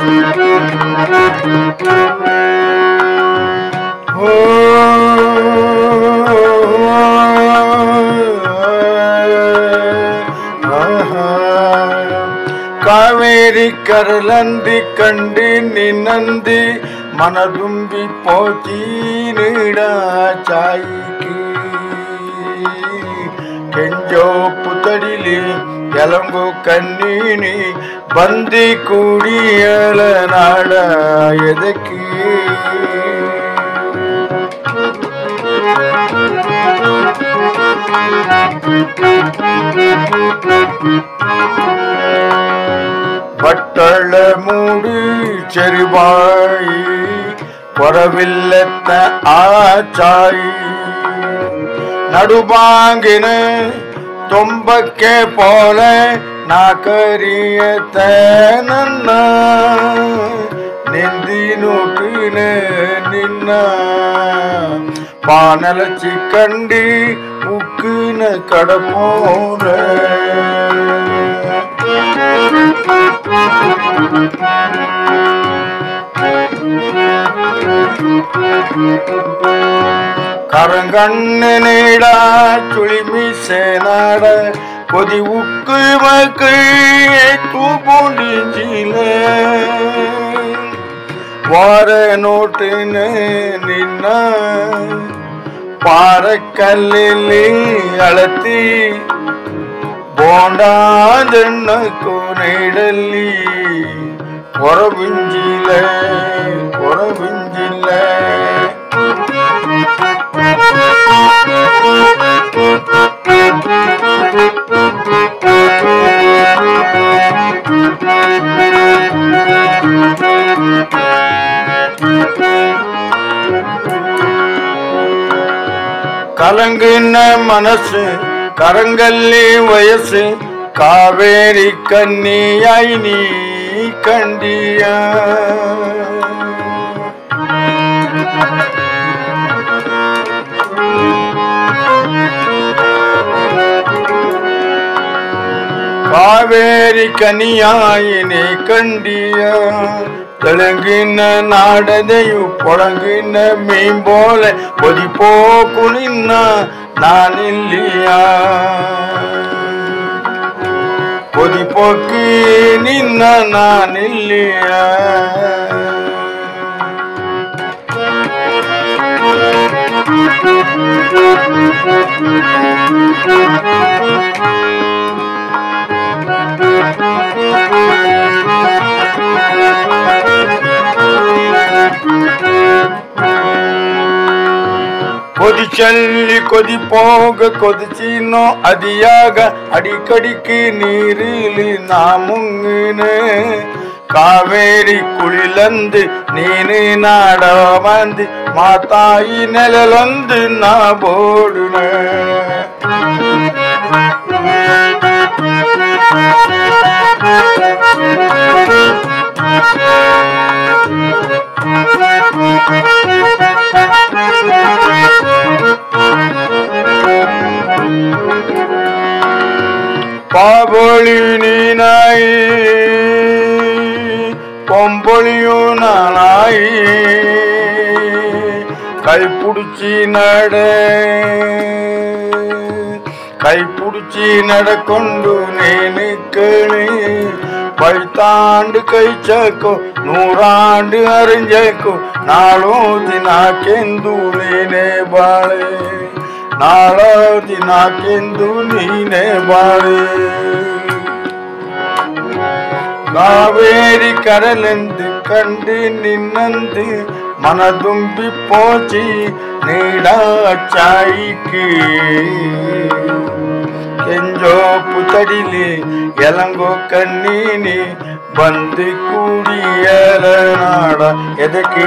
ಕಾವೇರಿ ಕರಲಂದಿ ಕಂಡಿ ನಿನ್ನಂದಿ ಮನದುಂಬಿ ಪೋಚಿ ನೀಡ ಚಾಯಿಕಿ ಕೆಂಜೋ ಪುತಡಿಲಿ ಎಲಂಗು ಕಣ್ಣೀನಿ ಬಂದಿ ಕೂಡಿಯಲ ನಾಡ ಎದಕಿ பட்டள மூடு செருவாய் பொறவில்லத்த ஆச்சாய் நடுபாங்கின தொம்பக்கே போல ನಾಕರಿಯತ ನನ್ನ ನಿಂದಿನುಟಿನ ನಿನ್ನ ಪಾನಲಚಿ ಕಂಡಿ ಉಕ್ಕಿನ ಕಡಪೋರ கரங்கண்ணனேட சுழிமிசேனாட கொதி உக்கு மக்கள் தூபொண்டிஞ்சில வார நோட்டுன்னு நின்ன பாறக்கல்லில் ಅಳತಿ ಬೋಂಡಾದಣ್ಣ ಕೋನೆಡಲ್ಲಿ ಹೊರಬಿಂಜಿಲ್ಲ ಹೊರಬಿಂಜಿಲ್ಲ கலங்குன மனசு கரங்கல்லி வயசு காவேரி கன்னியாய் நீ கண்டியா ಕಾವೇರಿ ಕನಿಯಾಯಿನಿ ಕಂಡಿಯ ತೆಳಗಿನ ನಾಡದೆಯು ಪೊಳಗಿನ ಮೀಂಬೋಲೆ ಒದಿಪೋಕು ನಿನ್ನ ನಾನಿಲ್ಲಿಯ ಒದಿಪೋಕಿ ನಿನ್ನ ನಾನಿಲ್ಲಿಯ கொதிச்சல்லி கொதி போக கொதிச்சினோ அதியாக அடிக்கடிக்கு நீரில் நாமுங்குன ಕಾವೇರಿ ಕುಳಿಲಂದು ನೀನು ನಾಡ ಬಂದು ಮಾತಾಯಿ ನೆಲಲೊಂದು ನಾ ಬೋಡುನ பாபொழி நீனாய் பொம்பொழியும் நானாய் கைப்புடிச்சி நட கைப்புடிச்சி நடக்கொண்டு நேனுக்களே பைத்தாண்டு ಕೈಚಕೋ ನೂರಾಂಡು ಅರಿಂಜಕೋ ನಾಳೋ ದಿನಕ್ಕೆಂದು ನೀನೇ ಬಾಳೆ ನಾಳೋ ದಿನಕ್ಕೆಂದು ನೀನೇ ಬಾಳೆ ಕಾವೇರಿ ಕರಲೆಂದು ಕಂಡು ನಿನ್ನಂದು ಮನದುಂಬಿ ಪೋಚಿ ನೀಡ ಚಾಯಿಕೆ ಕೆಂಜೋ ಪುತಡಿಲಿ ಎಲಂಗೋ ಕಣ್ಣೀನಿ ಬಂದು ಕೂಡಿಯಲ ನಾಡ ಎದಕ್ಕೆ